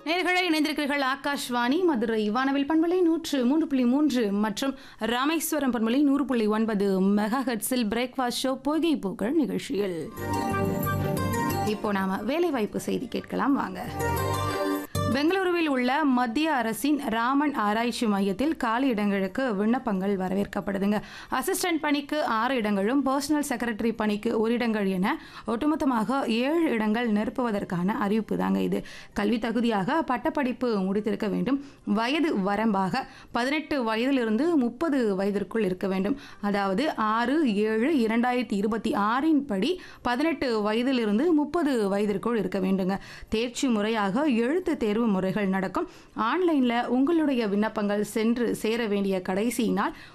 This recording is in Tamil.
நேர்களை இணைந்திருக்கிறீர்கள் ஆகாஷ்வாணி மதுரை வானவில் பண்பலை நூற்று மூன்று புள்ளி மூன்று மற்றும் ராமேஸ்வரம் பண்பலை நூறு புள்ளி ஒன்பது மெகா ஹெட்ஸில் பிரேக்ஃபாஸ்ட் ஷோ பொய்கை பூக்கள் நிகழ்ச்சியில் இப்போ நாம வேலைவாய்ப்பு செய்தி கேட்கலாம் வாங்க பெங்களூருவில் உள்ள மத்திய அரசின் ராமன் ஆராய்ச்சி மையத்தில் காலி இடங்களுக்கு விண்ணப்பங்கள் வரவேற்கப்படுதுங்க அசிஸ்டன்ட் பணிக்கு ஆறு இடங்களும் பர்சனல் செக்ரட்டரி பணிக்கு ஒரு இடங்கள் என ஒட்டுமொத்தமாக ஏழு இடங்கள் நிரப்புவதற்கான அறிவிப்பு தாங்க இது கல்வி தகுதியாக பட்டப்படிப்பு முடித்திருக்க வேண்டும் வயது வரம்பாக பதினெட்டு வயதிலிருந்து முப்பது வயதிற்குள் இருக்க வேண்டும் அதாவது ஆறு ஏழு இரண்டாயிரத்தி இருபத்தி ஆறின் படி பதினெட்டு வயதிலிருந்து முப்பது வயதிற்குள் இருக்க வேண்டுங்க தேர்ச்சி முறையாக எழுத்து தேர்வு முறைகள் நடக்கும் ஆன்லைனில் உங்களுடைய விண்ணப்பங்கள் சென்று சேர வேண்டிய கடைசி நாள்